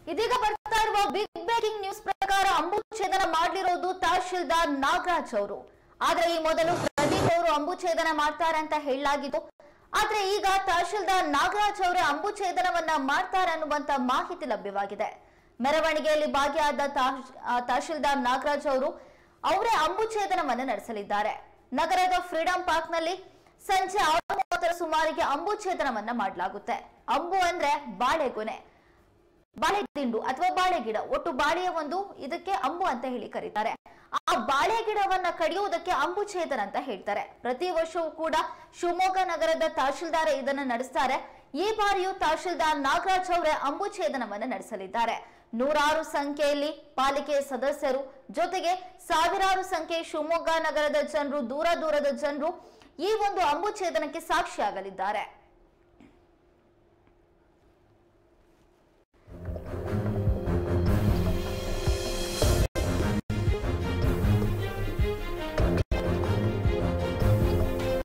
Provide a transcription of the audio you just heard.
ಇದೀಗ ಬರ್ತಾ ಇರುವ ಬಿಗ್ ಬ್ರೇಕಿಂಗ್ ನ್ಯೂಸ್ ಪ್ರಕಾರ ಅಂಬು ಛೇದನ ಮಾಡಲಿರೋದು ತಹಶೀಲ್ದಾರ್ ನಾಗರಾಜ್ ಅವರು ಆದ್ರೆ ಈ ಮೊದಲು ಪ್ರದೀಪ್ ಅವರು ಅಂಬು ಛೇದನ ಮಾಡ್ತಾರೆ ಅಂತ ಹೇಳಲಾಗಿತ್ತು ಆದ್ರೆ ಈಗ ತಹಶೀಲ್ದಾರ್ ನಾಗರಾಜ್ ಅವರೇ ಅಂಬು ಛೇದನವನ್ನ ಮಾಡ್ತಾರೆ ಅನ್ನುವಂತ ಮಾಹಿತಿ ಲಭ್ಯವಾಗಿದೆ ಮೆರವಣಿಗೆಯಲ್ಲಿ ಭಾಗಿಯಾದ ತಹಶ್- ಆ, ತಹಶೀಲ್ದಾರ್ ನಾಗರಾಜ್ ಅವರು ಅವರೇ ಅಂಬು ಛೇದನವನ್ನ ನಡೆಸಲಿದ್ದಾರೆ ನಗರದ ಫ್ರೀಡಂ ಪಾರ್ಕ್ನಲ್ಲಿ ಸಂಜೆ ಆರು ಮೂವತ್ತರ ಸುಮಾರಿಗೆ ಅಂಬು ಛೇದನವನ್ನ ಮಾಡಲಾಗುತ್ತೆ ಅಂಬು ಅಂದ್ರೆ ಬಾಳೆಗೊನೆ ಬಾಳೆ ದಿಂಡು ಅಥವಾ ಬಾಳೆ ಗಿಡ ಒಟ್ಟು ಬಾಳೆಯ ಒಂದು ಇದಕ್ಕೆ ಅಂಬು ಅಂತ ಹೇಳಿ ಕರೀತಾರೆ ಆ ಬಾಳೆ ಗಿಡವನ್ನ ಕಡಿಯುವುದಕ್ಕೆ ಅಂಬು ಛೇದನ ಅಂತ ಹೇಳ್ತಾರೆ ಪ್ರತಿ ವರ್ಷವೂ ಕೂಡ ಶಿವಮೊಗ್ಗ ನಗರದ ತಹಶೀಲ್ದಾರ್ ಇದನ್ನ ನಡೆಸ್ತಾರೆ ಈ ಬಾರಿಯೂ ತಹಶೀಲ್ದಾರ್ ನಾಗರಾಜ್ ಅವರೇ ಅಂಬು ಛೇದನವನ್ನ ನಡೆಸಲಿದ್ದಾರೆ ನೂರಾರು ಸಂಖ್ಯೆಯಲ್ಲಿ ಪಾಲಿಕೆ ಸದಸ್ಯರು ಜೊತೆಗೆ ಸಾವಿರಾರು ಸಂಖ್ಯೆ ಶಿವಮೊಗ್ಗ ನಗರದ ಜನರು ದೂರ ದೂರದ ಜನರು ಈ ಒಂದು ಅಂಬು ಛೇದನಕ್ಕೆ ಸಾಕ್ಷಿಯಾಗಲಿದ್ದಾರೆ